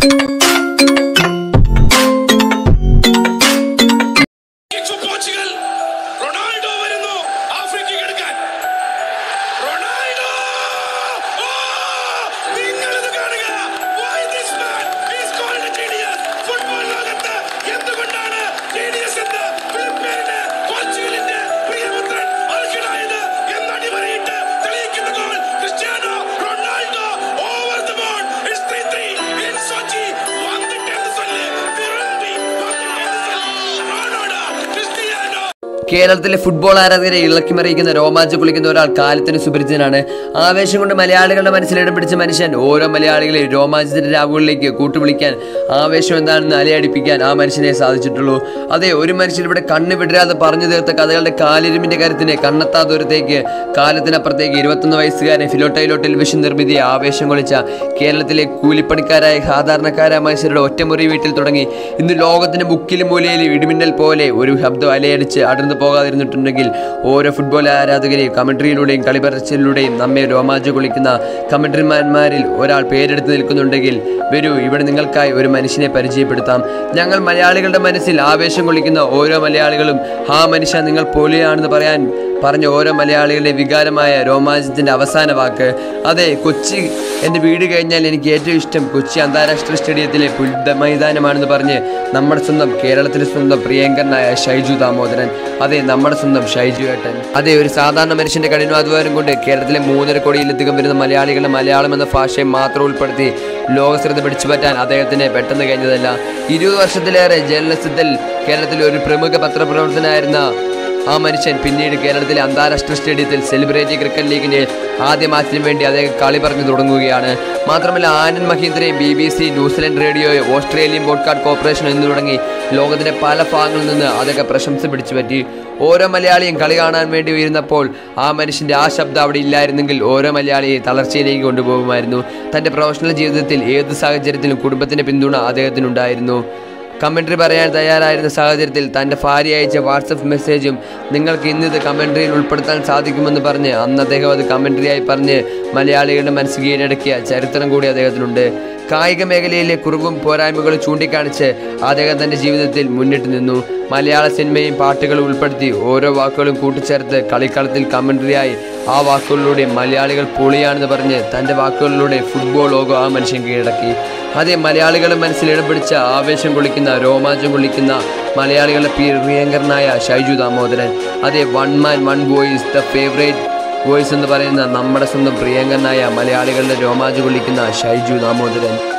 Kick for Portugal. Ronaldo വരുന്നു ആഫ്രിക്കയ്ക്ക് എടുക്കാൻ Ronaldo ഓ! നിങ്ങളിത് കാണുക Why this man is called a genius? Football ലോകത്ത് എന്തുകൊണ്ടാണ് genius എന്ന് ഫിലിപ്പീനിന് പോർച്ചുഗലിന്റെ പ്രിയപുത്രൻ അർഹനായത് എന്ന് അടിവരയിട്ട് തെളിയിക്കുന്ന goal Cristiano Ronaldo over the ball it's 3-3 in Sochi വന്നിട്ടെന്ന് சொல்லு വിരണ്ടി വന്നിട്ടെന്ന് சொல்லு റൊണാൾഡോ ക്രിസ്ത്യാനോ കേരളത്തിലെ ഫുട്ബോൾ ആരാധകരെ ഇളക്കിമറിയിക്കുന്ന രോമാഞ്ചം കുളിക്കുന്ന ഒരാൾ കാലത്തിന് സുപരിചിതനാണ് ആവേശം കൊണ്ട് മലയാളികളുടെ മനസ്സിൽ ഇടം പിടിച്ച മനുഷ്യൻ ഓരോ മലയാളികളെ രോമാഞ്ചത്തിന്റെ രാവുകളിലേക്ക് കൂട്ടുവിളിക്കാൻ ആവേശം എന്താണെന്ന് അലയടിപ്പിക്കാൻ ആ മനുഷ്യനെ സാധിച്ചിട്ടുള്ളൂ അതെ ഒരു മനുഷ്യൻ ഇവിടെ കണ്ണ് വിടരാതെ പറഞ്ഞു തീർത്ത കഥകളുടെ കാലിരുമിന്റെ കരുത്തിന് കണ്ണെത്താ ദൂരത്തേക്ക് കാലത്തിനപ്പുറത്തേക്ക് ഇരുപത്തൊന്ന് വയസ്സുകാരൻ ഫിലോട്ടയിലോ ടെലിവിഷൻ നിർമ്മിതിയെ ആവേശം കൊള്ളിച്ച കേരളത്തിലെ കൂലിപ്പണിക്കാരായ സാധാരണക്കാരായ മനുഷ്യരുടെ ഒറ്റമുറി വീട്ടിൽ തുടങ്ങി ഇന്ന് ലോകത്തിന്റെ മുക്കിലും മൂലയിലും ഇടിമിന്നൽ പോലെ ഒരു ശബ്ദം അലയടിച്ച് അടർന്നു പോകാതിരുന്നിട്ടുണ്ടെങ്കിൽ ഓരോ ഫുട്ബോൾ ആരാധകരെയും കമന്ററിയിലൂടെയും കളിപറച്ചിലൂടെയും നമ്മെ രോമാഞ്ച കൊള്ളിക്കുന്ന കമന്ററിമാന്മാരിൽ ഒരാൾ പേരെടുത്ത് നിൽക്കുന്നുണ്ടെങ്കിൽ വരൂ ഇവിടെ നിങ്ങൾക്കായി ഒരു മനുഷ്യനെ പരിചയപ്പെടുത്താം ഞങ്ങൾ മലയാളികളുടെ മനസ്സിൽ ആവേശം കൊള്ളിക്കുന്ന ഓരോ മലയാളികളും ആ മനുഷ്യ നിങ്ങൾ പോലെയാണെന്ന് പറയാൻ പറഞ്ഞ ഓരോ മലയാളികളുടെ വികാരമായ രോമാഞ്ചത്തിന്റെ അവസാന വാക്ക് അതെ കൊച്ചി എൻ്റെ വീട് കഴിഞ്ഞാൽ എനിക്ക് ഏറ്റവും ഇഷ്ടം കൊച്ചി അന്താരാഷ്ട്ര സ്റ്റേഡിയത്തിലെ പുൽദ മൈതാനമാണെന്ന് പറഞ്ഞ് നമ്മുടെ സ്വന്തം കേരളത്തിലെ സ്വന്തം പ്രിയങ്കരനായ ഷൈജു ദാമോദരൻ അതെ നമ്മുടെ സ്വന്തം ഷൈജു ഏട്ടൻ അതെ ഒരു സാധാരണ മനുഷ്യന്റെ കഠിനാധ്വാനം കൊണ്ട് കേരളത്തിലെ മൂന്നര കോടിയിലധികം വരുന്ന മലയാളികളുടെ മലയാളം എന്ന ഭാഷയെ മാത്രം ഉൾപ്പെടുത്തി ലോകശ്രദ്ധ പിടിച്ചു പറ്റാൻ അദ്ദേഹത്തിന് പെട്ടെന്ന് കഴിഞ്ഞതല്ല ഇരുപത് വർഷത്തിലേറെ ജേർണലിസത്തിൽ കേരളത്തിലെ ഒരു പ്രമുഖ പത്രപ്രവർത്തനായിരുന്ന ആ മനുഷ്യൻ പിന്നീട് കേരളത്തിലെ അന്താരാഷ്ട്ര സ്റ്റേഡിയത്തിൽ സെലിബ്രിറ്റി ക്രിക്കറ്റ് ലീഗിന്റെ ആദ്യ മാച്ചിന് വേണ്ടി അദ്ദേഹം കളി പറഞ്ഞു തുടങ്ങുകയാണ് മാത്രമല്ല ആനന്ദ് മഹീന്ദ്രയും B B C New Zealand radio Australian broadcast corporation എന്ന് തുടങ്ങി ലോകത്തിന്റെ പല ഭാഗങ്ങളിൽ നിന്ന് അദ്ദേഹം പ്രശംസ പിടിച്ചു പറ്റി ഓരോ മലയാളിയും കളി കാണാൻ വേണ്ടി ഉയരുന്നപ്പോൾ ആ മനുഷ്യന്റെ ആ ശബ്ദം അവിടെ ഇല്ലായിരുന്നെങ്കിൽ ഓരോ മലയാളിയെ തളർച്ചയിലേക്ക് കൊണ്ടുപോകുമായിരുന്നു തന്റെ പ്രൊഫഷണൽ ജീവിതത്തിൽ ഏത് സാഹചര്യത്തിലും കുടുംബത്തിന്റെ പിന്തുണ അദ്ദേഹത്തിനുണ്ടായിരുന്നു കമൻട്രി പറയാൻ തയ്യാറായിരുന്ന സാഹചര്യത്തിൽ തൻ്റെ ഭാര്യ അയച്ച വാട്സപ്പ് മെസ്സേജും നിങ്ങൾക്ക് ഇന്ന് ഇത് കമൻട്രിയിൽ ഉൾപ്പെടുത്താൻ സാധിക്കുമെന്ന് പറഞ്ഞ് അന്ന് അദ്ദേഹം അത് കമൻട്രിയായി പറഞ്ഞ് മലയാളികളുടെ മനസ്സ് കീഴടക്കിയ ചരിത്രം കൂടി അദ്ദേഹത്തിനുണ്ട് കായിക മേഖലയിലെ കുറവും പോരായ്മകളും ചൂണ്ടിക്കാണിച്ച് അദ്ദേഹം തൻ്റെ ജീവിതത്തിൽ മുന്നിട്ട് നിന്നു മലയാള സിനിമയും പാട്ടുകളും ഉൾപ്പെടുത്തി ഓരോ വാക്കുകളും കൂട്ടിച്ചേർത്ത് കളിക്കളത്തിൽ കമൻട്രിയായി ആ വാക്കുകളിലൂടെ മലയാളികൾ പൊളിയാണെന്ന് പറഞ്ഞ് തൻ്റെ വാക്കുകളിലൂടെ ഫുട്ബോൾ ലോകം ആ മനുഷ്യൻ കീഴടക്കി അതേ മലയാളികളുടെ മനസ്സിൽ ഇടം പിടിച്ച ആവേശം കൊള്ളിക്കുന്ന രോമാഞ്ചം കൊള്ളിക്കുന്ന മലയാളികളുടെ പ്രിയങ്കരനായ ഷൈജു ദാമോദരൻ അതേ one man one voice the favourite voice എന്ന് പറയുന്ന നമ്മുടെ സ്വന്തം പ്രിയങ്കരനായ മലയാളികളുടെ രോമാഞ്ചം കൊള്ളിക്കുന്ന ഷൈജു ദാമോദരൻ